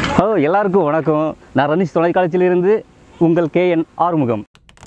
Hello எல்லாருக்கும் வணக்கம் நான் ரனிஷ் தொலைக்காட்சியிலிருந்து உங்கள் கே என் ஆறுமுகம்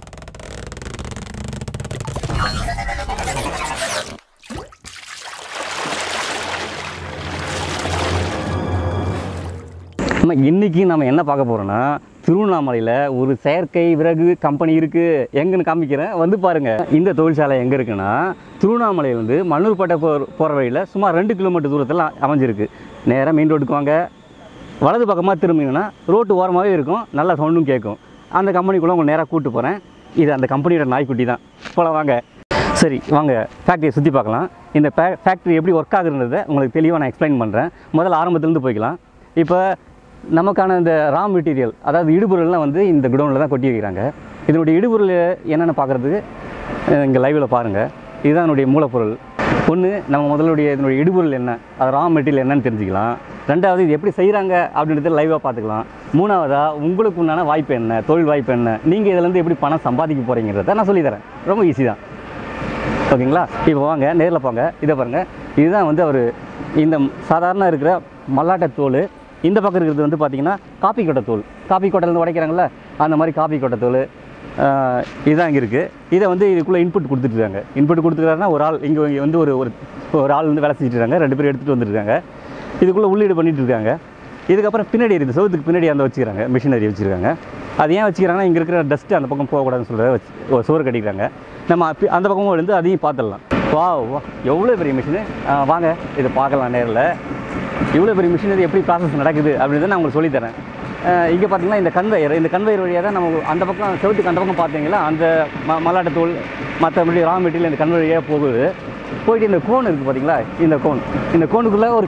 நம்ம இன்னைக்கு நம்ம என்ன பார்க்க போகிறோம்னா திருவண்ணாமலையில் ஒரு செயற்கை விறகு கம்பெனி இருக்குது எங்கன்னு காமிக்கிறேன் வந்து பாருங்கள் இந்த தொழிற்சாலை எங்கே இருக்குன்னா திருவண்ணாமலையிலேருந்து மண்ணூர்பேட்டை போகிற போகிற வழியில் சுமார் ரெண்டு கிலோமீட்டர் தூரத்தில் அமைஞ்சிருக்கு நேராக மெயின் ரோட்டுக்கு வாங்க வலது பக்கமாக திரும்பிங்கன்னா ரோட்டு ஓரமாகவே இருக்கும் நல்ல சவுண்டும் கேட்கும் அந்த கம்பெனிக்குள்ளே உங்களை நேராக கூப்பிட்டு போகிறேன் இது அந்த கம்பெனியோட நாய்க்குட்டி தான் போல வாங்க சரி வாங்க ஃபேக்ட்ரியை சுற்றி பார்க்கலாம் இந்த ஃபே ஃபேக்ட்ரி எப்படி ஒர்க் ஆகுறதை உங்களுக்கு தெளிவாக நான் எக்ஸ்பிளைன் பண்ணுறேன் முதல்ல ஆரம்பத்துலேருந்து போய்க்கலாம் இப்போ நமக்கான இந்த ரா மெட்டீரியல் அதாவது இடுபொருள்லாம் வந்து இந்த குடோனில் தான் கொட்டி வைக்கிறாங்க இதனுடைய இடுபொருள் என்னென்னு பார்க்குறதுக்கு இங்கே லைவில் பாருங்கள் இதுதான் என்னுடைய மூலப்பொருள் ஒன்று நம்ம முதலுடைய இதனுடைய இடுபொருள் என்ன அது ரா மெட்டீரியல் என்னன்னு தெரிஞ்சுக்கலாம் ரெண்டாவது இது எப்படி செய்கிறாங்க அப்படின்றத லைவாக பார்த்துக்கலாம் மூணாவதாக உங்களுக்கு உண்டான வாய்ப்பு என்ன தொழில் வாய்ப்பு என்ன நீங்கள் இதுலேருந்து எப்படி பணம் சம்பாதிக்க போகிறீங்கிறத நான் சொல்லித்தரேன் ரொம்ப ஈஸி தான் ஓகேங்களா இப்போ வாங்க நேரில் போங்க இதை பாருங்கள் இதுதான் வந்து அவர் இந்த சாதாரண இருக்கிற மல்லாட்டை தோல் இந்த பக்கம் இருக்கிறது வந்து பார்த்தீங்கன்னா காப்பி கொட்டை தோல் காப்பி கொட்டையிலேருந்து உடைக்கிறாங்கல்ல அந்த மாதிரி காப்பி கொட்டை தோல் ஆஹ் இதுதான் இங்கே இருக்குது இதை வந்து இதுக்குள்ளே இன்புட் கொடுத்துட்ருக்காங்க இன்புட் கொடுத்துருக்காருன்னா ஒரு ஆள் இங்கே வந்து ஒரு ஒரு ஒரு ஆள் வந்து வேலை செஞ்சுட்டு இருக்காங்க ரெண்டு பேரும் எடுத்துகிட்டு வந்துருக்காங்க இதுக்குள்ளே உள்ளீடு பண்ணிட்டு இருக்காங்க இதுக்கப்புறம் பின்னாடி இருக்குது சவுத்துக்கு பின்னாடி அந்த வச்சுக்கிறாங்க மிஷினரி வச்சுருக்காங்க அது ஏன் வச்சுக்கிறாங்கன்னா இங்கே இருக்கிற டஸ்ட்டு அந்த பக்கம் போகக்கூடாதுன்னு சொல்கிறத வச்சு ஒரு சோறு கட்டிக்கிறாங்க நம்ம அப்பி- அந்த பக்கமும் இருந்து அதையும் பார்த்துடலாம் வா வா எவ்வளோ பெரிய மிஷினு வாங்க இதை பார்க்கலாம் நேரில் இவ்வளோ பெரிய மிஷினரி எப்படி ப்ராசஸ் நடக்குது அப்படின்றத நான் உங்களுக்கு சொல்லித்தரேன் இங்கே பார்த்தீங்கன்னா இந்த கன்வேயர் இந்த கன்வேயர் வழியாக தான் நம்ம அந்த பக்கம் செவத்துக்கு அந்த பக்கம் பார்த்தீங்களா அந்த ம மல்லாட்டத்தூள் மற்றபடி ரா மெட்டீரியல் இந்த கன்வேயர் வழியாக போகுது போயிட்டு இந்த கோன் இருக்குது பார்த்தீங்களா இந்த கோன் இந்த கோனுக்குள்ளே ஒரு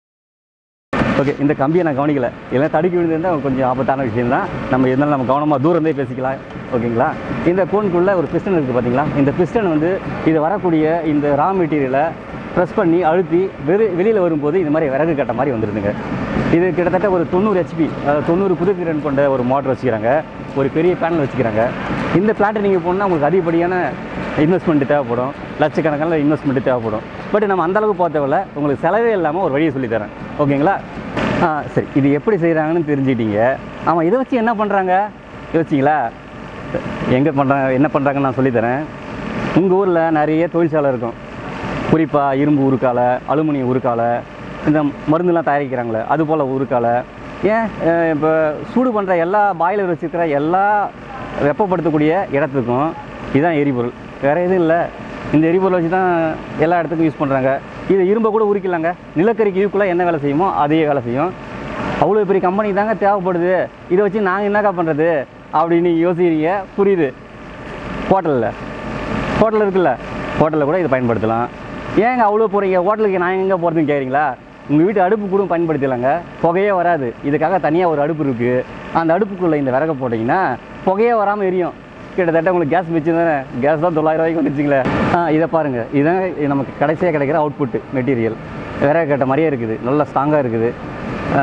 ஓகே இந்த கம்பியை நான் கவனிக்கல இல்லைன்னா தடுக்கி விழுந்திருந்தால் கொஞ்சம் ஆபத்தான விஷயம் தான் நம்ம இருந்தாலும் நம்ம கவனமாக தூரந்தே பேசிக்கலாம் ஓகேங்களா இந்த கோனுக்குள்ளே ஒரு பிஸ்டன் இருக்குது பார்த்தீங்களா இந்த பிஸ்டன் வந்து இது வரக்கூடிய இந்த ரா மெட்டீரியலை ப்ரெஸ் பண்ணி அழுத்தி வெறு வெளியில் வரும்போது இது மாதிரி விறகு கட்ட மாதிரி வந்துருதுங்க இது கிட்டத்தட்ட ஒரு தொண்ணூறு ஹெச்பி அதாவது தொண்ணூறு குதிர்திறன் கொண்ட ஒரு மோட்டர் வச்சுக்கிறாங்க ஒரு பெரிய பேனல் வச்சுக்கிறாங்க இந்த பிளாட்டை நீங்கள் போனால் உங்களுக்கு அதிகப்படியான இன்வெஸ்ட்மெண்ட் தேவைப்படும் லட்சக்கணக்கான இன்வெஸ்ட்மெண்ட் தேவைப்படும் பட் நம்ம அந்த அளவுக்கு பார்த்தவல உங்களுக்கு செலவே இல்லாமல் ஒரு வழியை சொல்லித்தரேன் ஓகேங்களா ஆ சரி இது எப்படி செய்கிறாங்கன்னு தெரிஞ்சுக்கிட்டீங்க ஆமாம் இதை வச்சு என்ன பண்ணுறாங்க யோசிச்சிங்களா எங்கே பண்ணுறாங்க என்ன பண்ணுறாங்கன்னு நான் சொல்லித்தரேன் உங்கள் ஊரில் நிறைய தொழிற்சாலை இருக்கும் குறிப்பாக இரும்பு உருக்காலை அலுமினியம் உருக்காலை இந்த மருந்துலாம் தயாரிக்கிறாங்களே அது போல் உருக்காலை ஏன் இப்போ சூடு பண்ணுற எல்லா பாய்லர் வச்சுருக்கிற எல்லா வெப்பப்படுத்தக்கூடிய இடத்துக்கும் இதுதான் எரிபொருள் வேறு எதுவும் இல்லை இந்த எரிபொருள் வச்சு தான் எல்லா இடத்துக்கும் யூஸ் பண்ணுறாங்க இது இரும்பை கூட உரிக்கலாங்க நிலக்கரிக்கு ஈக்குவலாக என்ன வேலை செய்யுமோ அதே வேலை செய்யும் அவ்வளோ பெரிய கம்பெனி தாங்க தேவைப்படுது இதை வச்சு நாங்கள் என்னக்கா பண்ணுறது அப்படின்னு யோசிக்கிறீங்க புரியுது ஹோட்டலில் ஹோட்டல் இருக்குல்ல ஹோட்டலில் கூட இதை பயன்படுத்தலாம் ஏங்க அவ்வளோ போகிறீங்க ஹோட்டலுக்கு நான் எங்கே போகிறதுன்னு கேட்குறீங்களா உங்கள் வீட்டு அடுப்பு கூட பயன்படுத்தலாங்க புகையே வராது இதுக்காக தனியாக ஒரு அடுப்பு இருக்குது அந்த அடுப்புக்குள்ளே இந்த விறகு போட்டிங்கன்னா புகையே வராமல் எரியும் கிட்டத்தட்ட உங்களுக்கு கேஸ் மிச்சம் தானே கேஸ் தான் தொள்ளாயிரம் ரூபாய்க்கு வந்துச்சுங்களே ஆ இதை பாருங்கள் இதுதான் இது நமக்கு கடைசியாக கிடைக்கிற அவுட்புட் மெட்டீரியல் விறகு கட்ட மாதிரியே இருக்குது நல்லா ஸ்ட்ராங்காக இருக்குது ஆ,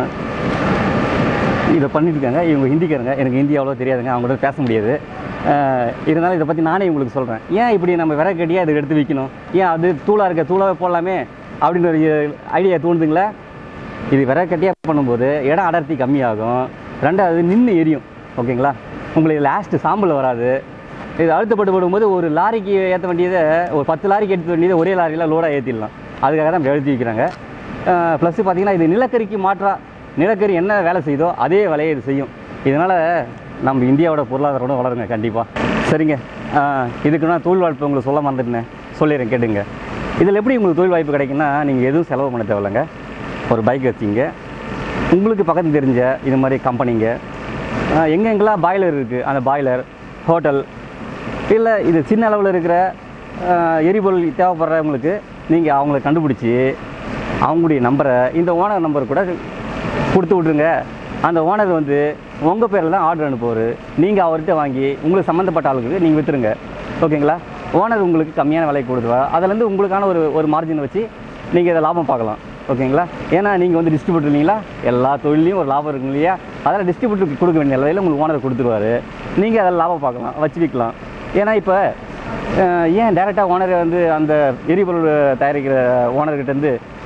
இதை பண்ணிட்டு இருக்காங்க இவங்க ஹிந்திக்காரங்க எனக்கு ஹிந்தி அவ்வளோ தெரியாதுங்க அவங்க கூட பேச முடியாது அஹ் இருந்தாலும் இதை பற்றி நானே உங்களுக்கு சொல்கிறேன் ஏன் இப்படி நம்ம விறகு கட்டியாக இதை எடுத்து விற்கணும் ஏன் அது தூளாக இருக்க தூளாக போடலாமே அப்படின்னு ஒரு ஐடியா தோணுதுங்களா இது விறகு கட்டியாக பண்ணும்போது இடம் அடர்த்தி கம்மியாகும் ரெண்டாவது நின்று எரியும் ஓகேங்களா உங்களுக்கு லாஸ்ட்டு சாம்பல் வராது இது அழுத்தப்பட்டு போடும்போது ஒரு லாரிக்கு ஏற்ற வேண்டியதை ஒரு பத்து லாரிக்கு எடுத்த வேண்டியதை ஒரே லாரியில் லோடாக ஏற்றிடலாம் அதுக்காக தான் இப்படி அழுத்தி வைக்கிறாங்க ப்ளஸ் பார்த்தீங்கன்னா இது நிலக்கரிக்கு மாற்றா நிலக்கரி என்ன வேலை செய்யுதோ அதே வேலையை இது செய்யும் இதனால் நம்ம இந்தியாவோட பொருளாதாரம் வளருங்க கண்டிப்பாக சரிங்க ஆஹ் இதுக்கு நான் தொழில் வாய்ப்பு உங்களுக்கு சொல்ல மறந்துட்டேன் சொல்லிடுறேன் கேட்டுங்க இதில் எப்படி உங்களுக்கு தொழில் வாய்ப்பு கிடைக்குன்னா நீங்கள் எதுவும் செலவு பண்ண தேவையில்லைங்க ஒரு பைக் வச்சிங்க உங்களுக்கு பக்கத்து தெரிஞ்ச இது மாதிரி கம்பெனிங்க ஆஹ் எங்கெங்கெல்லாம் பாய்லர் இருக்குது அந்த பாய்லர் ஹோட்டல் இல்லை இது சின்ன அளவில் இருக்கிற ஆஹ் எரிபொருள் தேவைப்படுறவங்களுக்கு நீங்கள் அவங்கள கண்டுபிடிச்சி அவங்களுடைய நம்பரை இந்த ஓனர் நம்பர் கூட கொடுத்து விட்ருங்க அந்த ஓனர் வந்து உங்கள் பேரில் தான் ஆர்டர் அனுப்புவார் நீங்கள் அவர்கிட்ட வாங்கி உங்களுக்கு சம்மந்தப்பட்ட ஆளுக்கு நீங்கள் விற்றுருங்க ஓகேங்களா ஓனர் உங்களுக்கு கம்மியான விலைக்கு கொடுத்துருவா அதுலேருந்து உங்களுக்கான ஒரு ஒரு மார்ஜின் வச்சு நீங்கள் இதை லாபம் பார்க்கலாம் ஓகேங்களா ஏன்னா நீங்கள் வந்து டிஸ்ட்ரிபியூட்டர் இல்லைங்களா எல்லா தொழிலையும் ஒரு லாபம் இருக்கும் இல்லையா அதெல்லாம் டிஸ்ட்ரிபியூட்டருக்கு கொடுக்க வேண்டிய நிலையில் உங்களுக்கு ஓனர் கொடுத்துருவாரு நீங்கள் அதில் லாபம் பார்க்கலாம் வச்சு விற்கலாம் ஏன்னா இப்போ அஹ், ஏன் டேரெக்டாக ஓனர் வந்து அந்த எரிபொருள் தயாரிக்கிற ஓனர்கிட்ட இருந்து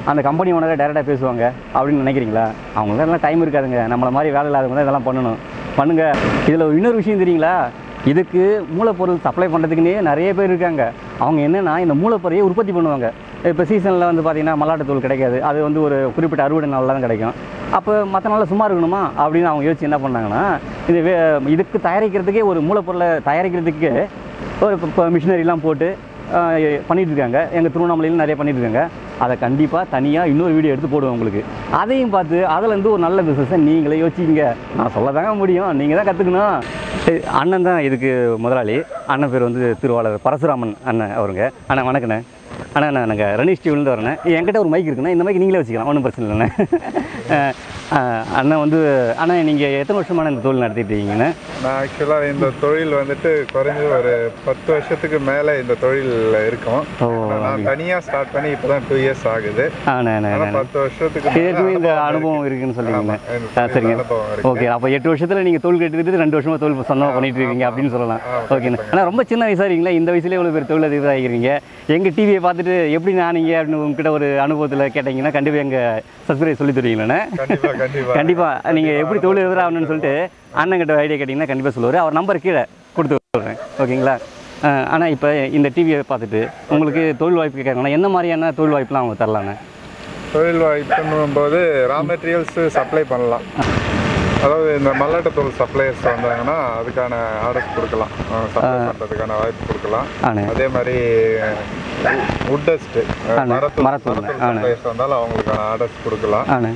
அந்த கம்பெனி ஓனரை டேரெக்டாக பேசுவாங்க அப்படின்னு நினைக்கிறீங்களா அவங்களுக்கு எல்லாம் டைம் இருக்காதுங்க நம்மளை மாதிரி வேலை இல்லாதவங்க தான் இதெல்லாம் பண்ணணும் பண்ணுங்க இதில் இன்னொரு விஷயம் தெரியுங்களா இதுக்கு மூலப்பொருள் சப்ளை பண்ணுறதுக்குன்னே நிறைய பேர் இருக்காங்க அவங்க என்னென்னா இந்த மூலப்பொருளையே உற்பத்தி பண்ணுவாங்க இப்போ சீசனில் வந்து பார்த்தீங்கன்னா மல்லாட்டத்தூள் கிடைக்காது அது வந்து ஒரு குறிப்பிட்ட அறுவடை நாளில் தான் கிடைக்கும் அப்போ மற்ற நாளில் சும்மா இருக்கணுமா அப்படின்னு அவங்க யோசிச்சு என்ன பண்ணாங்கன்னா இது வே இதுக்கு தயாரிக்கிறதுக்கே ஒரு மூலப்பொருளை தயாரிக்கிறதுக்கு ஒரு இப்போ மிஷினரிலாம் போட்டு ஆஹ், பண்ணிட்டு இருக்காங்க எங்கள் திருவண்ணாமலையிலும் நிறைய பண்ணிட்டு இருக்காங்க அதை கண்டிப்பாக தனியாக இன்னொரு வீடியோ எடுத்து போடுவேன் உங்களுக்கு அதையும் பார்த்து அதுலேருந்து ஒரு நல்ல பிஸ்னஸை நீங்களே யோசிச்சிங்க நான் சொல்ல தாங்க முடியும் நீங்கள் தான் கற்றுக்கணும் அண்ணன் தான் இதுக்கு முதலாளி அண்ணன் பேர் வந்து திருவாளர் பரசுராமன் அண்ணன் அவருங்க அண்ணா வணக்கண்ணே அண்ணா நான் நாங்கள் ரனீஷ் டிவிலேருந்து வரேன் என்கிட்ட ஒரு மைக் இருக்குண்ணா இந்த மைக் நீங்களே வச்சுக்கலாம் ஒன்றும் பிரச்சனை இல்லைண்ணே அஹ், அஹ், அண்ணன் வந்து அண்ணா நீங்கள் எத்தனை வருஷமான இந்த தொழில் நடத்திட்டு இருக்கீங்கண்ணே நான் ஆக்சுவலாக இந்த தொழில் வந்துட்டு குறைஞ்சது ஒரு பத்து வருஷத்துக்கு மேலே இந்த தொழிலில் இருக்கோம் ஓ நான் தனியாக ஸ்டார்ட் பண்ணி இப்போ தான் டூ இயர்ஸ் ஆகுது ஆண்ணே அண்ணே ஆனால் அண்ணே பத்து வருஷத்துக்கு மேல இதுக்குமே இந்த அனுபவம் அனுபவம் இருக்குன்னு சொல்லிங்களேன் ஆமா, இந்த ஆ தொழில் சரிங்க அனுபவம் இருக்கு. ஓகே அப்போ எட்டு வருஷத்தில் நீங்கள் தொழில் கற்றுக்கிட்டு ரெண்டு வருஷமா தொழில் சொந்தமாக பண்ணிட்டு இருக்கீங்க அப்படின்னு சொல்லலாம் ஆ, ஓகேண்ணா ஆனால் ரொம்ப சின்ன வயசாக இருக்கீங்களா இந்த வயசுலேயே இவ்வளோ பேர் தொழில் அதிபராக ஆகிக்கிறீங்க எங்கள் டிவியை பார்த்துட்டு எப்படி நானீங்க அப்படின்னு உங்ககிட்ட ஒரு அனுபவத்தில் கேட்டிங்கன்னா கண்டிப்பாக எங்கள் சப்ஸ்கிரைப் சொல்லி தருவீங்களாண்ணே கண்டிப்பா கண்டிப்பா கண்டிப்பாக நீங்கள் எப்படி தொழில் அதிபர் ஆகணும்னு சொல்லிட்டு அண்ணன்கிட்ட ஐடியா கேட்டிங்கன்னா கண்டிப்பாக சொல்லுவார் அவர் நம்பர் கீழே கொடுத்து விட்றேன் ஓகேங்களா ஆனால் இப்போ இந்த டிவியை பார்த்துட்டு உங்களுக்கு தொழில் வாய்ப்பு கேட்கறாங்கன்னா என்ன மாதிரியான தொழில் வாய்ப்புலாம் அவங்க தரலாண்ணே தொழில் வாய்ப்புன்னும் போது ரா மெட்டீரியல்ஸ் சப்ளை பண்ணலாம் அதாவது இந்த மல்லாட்டத்தூள் சப்ளையர்ஸ் வந்தாங்கன்னா அதுக்கான ஆர்டர்ஸ் கொடுக்கலாம் சப்ளை பண்ணுறதுக்கான வாய்ப்பு கொடுக்கலாம் ஆண்ணே அதே மாதிரி உட் டஸ்ட் ஆண்ணே, மரத்தூள் மரத்தூள், மரத்தூள் ஆண்ணே. சப்ளையர்ஸ் வந்தாலும் அவங்களுக்கான ஆர்டர்ஸ் கொடுக்கலாம் ஆண்ணே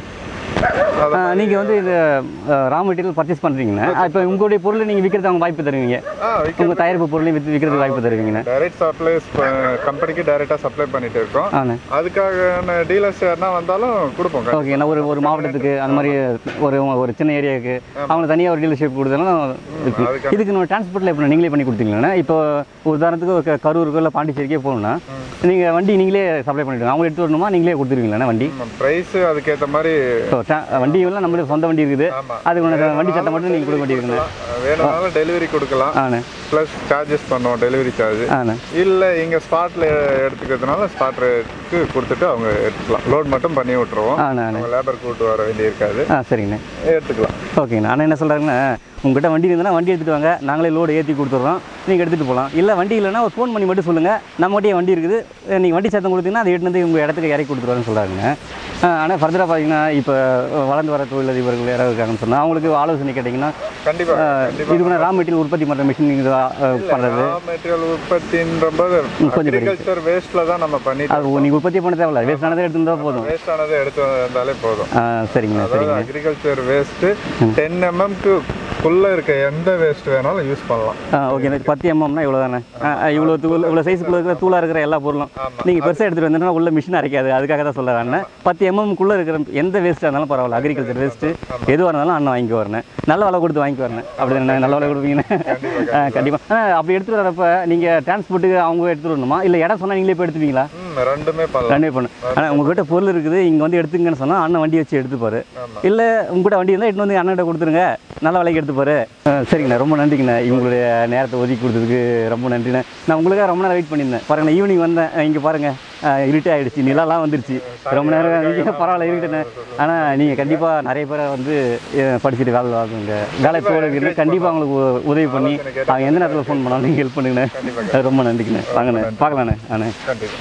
அது நீங்கள் வந்து இந்த ரா மெட்டீரியல் பர்ச்சேஸ் பண்ணுறீங்கண்ணா இப்போ உங்களுடைய பொருளை நீங்கள் விற்கிறது அவங்க வாய்ப்பு தருவீங்க ஆ உங்கள் தயாரிப்பு பொருளையும் விற்று விற்கிறதுக்கு வாய்ப்பு தருவீங்கண்ணா டைரக்ட் சப்ளைஸ் கம்பெனிக்கு டைரெக்டாக சப்ளை பண்ணிட்டு இருக்கோம் ஆண்ணே அதுக்கான டீலர்ஸ் யாருன்னா வந்தாலும் கொடுப்போம் கண்டிப்பா. ஓகே நான் ஒரு ஒரு மாவட்டத்துக்கு அந்த மாதிரி ஒரு ஒரு சின்ன ஏரியாவுக்கு அவங்க தனியாக ஒரு டீலர்ஷிப் கொடுத்தாலும் இருக்கு அதுக்கான- இதுக்கு நம்ம டிரான்ஸ்போர்ட்டில் இப்போ நீங்களே பண்ணி கொடுத்தீங்களா இப்போ உதாரணத்துக்கு ஒரு க- கரூருக்கு இல்லை பாண்டிச்சேரிக்கே போகணும்னா நீங்கள் வண்டி நீங்களே சப்ளை பண்ணிவிடுங்க அவங்க எடுத்து வரணுமா நீங்களே கொடுத்துருவீங்களா வண்டி ப்ரைஸ் அதுக்கேற்ற மாதிரி ஸோ வண்டி எல்லாம் நம்மளுக்கு சொந்த வண்டி இருக்குது ஆமா. அதுக்கு உனக்கு வண்டி சட்டம் மட்டும் நீங்கள் கொடுக்க வேண்டியிருக்குண்ணே வேணும்னாலும் டெலிவரி கொடுக்கலாம் ஆண்ணே ப்ளஸ் சார்ஜஸ் பண்ணுவோம் டெலிவரி சார்ஜ் ஆண்ணே இல்லை இங்கே ஸ்பாட்டில் எடுத்துக்கிறதுனால ஸ்பாட் ரேட்டுக்கு கொடுத்துட்டு அவங்க எடுத்துக்கலாம் லோட் மட்டும் பண்ணி விட்டுருவோம் ஆண்ணே ஆண்ணே அவங்க லேபர் கூட்டு வர வேண்டி இருக்காது ஆ சரிங்கண்ணே எடுத்துக்கலாம் ஓகேண்ணா அண்ணா என்ன சொல்கிறாங்கன்னா உங்ககிட்ட வண்டி இருந்ததுன்னா வண்டி எடுத்துகிட்டு வாங்க நாங்களே லோடு ஏற்றி கொடுத்துட்றோம் நீங்கள் எடுத்துகிட்டு போகலாம் இல்லை வண்டி இல்லைன்னா ஒரு ஃபோன் பண்ணி மட்டும் சொல்லுங்கள் நம்மகிட்டயே வண்டி இருக்குது நீங்கள் வண்டி சத்தம் கொடுத்தீங்கன்னா அதை எடுத்து வந்து உங்கள் இடத்துக்கு இறக்கி கொடுத்துருவாருன்னு சொல்கிறாங்க ஆனால் ஃபர்தராக பார்த்தீங்கன்னா இப்போ வளர்ந்து வர தொழிலதிபர்கள் யாராவது இருக்காங்கன்னு சொன்னால் அவங்களுக்கு ஆலோசனை கேட்டிங்கன்னா கண்டிப்பாக கண்டிப்பாக இதுக்கு ரா மெட்டீரியல் உற்பத்தி பண்ணுற மிஷின் இது பண்ணுறது ரா மெட்டீரியல் உற்பத்தின்ற போது கொஞ்சம் பெரிய. அக்ரிகல்ச்சர் வேஸ்ட்டில் தான் நம்ம பண்ணிட்டு அது நீங்கள் உற்பத்தி பண்ண தேவையில்ல வேஸ்ட் ஆனதை எடுத்து வந்தால் போதும் வேஸ்ட் ஆனதை எடுத்து வந்தாலே போதும் ஆ, சரிங்கண்ணா அதாவது சரிங்க அக்ரிகல்ச்சர் வேஸ்ட்டு டென் எம்எம்க்கு குள்ளே இருக்க எந்த வேஸ்ட் வேணாலும் யூஸ் பண்ணலாம் ஆ ஓகே பத்து எம்எம்னா இவ்வளோ தானே இவ்வளோ தூள் இவ்வளோ சைஸுக்குள்ள இருக்கிற தூளாக இருக்கிற எல்லா பொருளும் ஆமா. நீங்கள் பெருசாக எடுத்துகிட்டு வந்தீங்கன்னா உள்ள மிஷின் அரைக்காது அதுக்காக தான் சொல்ல வரேன் பத்து எம்எம்குள்ளே இருக்கிற எந்த வேஸ்ட்டாக இருந்தாலும் பரவாயில்ல அக்ரிகல்ச்சர் வேஸ்ட்டு எதுவாக இருந்தாலும் அண்ணன் வாங்கி வரேன் நல்ல விலை கொடுத்து வாங்கி வரேன் அப்படி தானே நல்ல விலை கொடுப்பீங்கண்ணே கண்டிப்பாக ஆ அப்படி எடுத்துகிட்டு வரப்ப நீங்கள் டிரான்ஸ்போர்ட்டுக்கு அவங்க எடுத்துகிட்டு வரணுமா இல்லை இடம் சொன்னால் நீங்களே போய் எடுத்துப்பீங்களா ம் ரெண்டுமே பண்ணலாம் ரெண்டே பண்ணு ஆனால் உங்ககிட்ட பொருள் இருக்குது இங்கே வந்து எடுத்துங்கன்னு சொன்னால் அண்ணன் வண்டி வச்சு எடுத்துப்பாரு ஆமா. இல்லை உங்ககிட்ட வண்டி இருந்தால் எட்டு வந்து அண்ணன்கிட்ட கொடுத்துருங்க நல்ல விலைக்கு எடுத்துப்பாரு ஆ, சரிங்கண்ணா ரொம்ப நன்றிங்கண்ணா இவங்களுடைய நேரத்தை ஒதுக்கி கொடுத்ததுக்கு ரொம்ப நன்றிண்ணே நான் உங்களுக்காக ரொம்ப நேரம் வெயிட் பண்ணியிருந்தேன் பாருங்க நான் ஈவினிங் வந்தேன் இங்கே பாருங்கள் இருட்டே ஆகிடுச்சு நிலாலாம் வந்துருச்சு ரொம்ப நேரம் இங்கே பரவாயில்ல இருக்கட்டேண்ணே ஆனால் நீங்கள் கண்டிப்பாக நிறைய பேரை வந்து அஹ், படிச்சுட்டு வேலை வாங்குங்க வேலை போகிறது கண்டிப்பாக அவங்களுக்கு உ- உதவி பண்ணி அவங்க எந்த நேரத்தில் ஃபோன் பண்ணாலும் நீங்கள் ஹெல்ப் பண்ணுங்கண்ணே அது ரொம்ப நன்றிங்கண்ணே வாங்கண்ணே பார்க்கலாண்ணே ஆண்ணே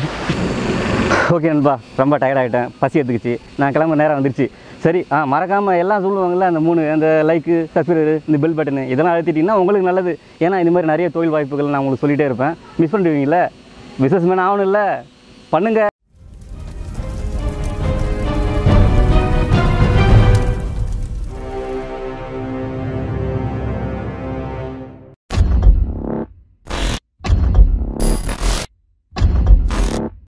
கண்டிப்பாக ஓகே நண்பா ரொம்ப டயர்ட் ஆகிட்டேன் பசி எடுத்துக்கிச்சு நான் கிளம்ப நேரம் வந்துருச்சு சரி ஆ மறக்காமல் எல்லாம் சொல்லுவாங்கல்ல அந்த மூணு அந்த லைக்கு சப்ஸ்கிரைபர் இந்த பெல் பட்டனு இதெல்லாம் அழுத்திட்டிங்கன்னா உங்களுக்கு நல்லது ஏன்னா இந்த மாதிரி நிறைய தொழில் வாய்ப்புகள் நான் உங்களுக்கு சொல்லிகிட்டே இருப்பேன் மிஸ் பண்ணிடுவீங்களே பிஸ்னஸ் மேன் ஆகணும்ல பண்ணுங்க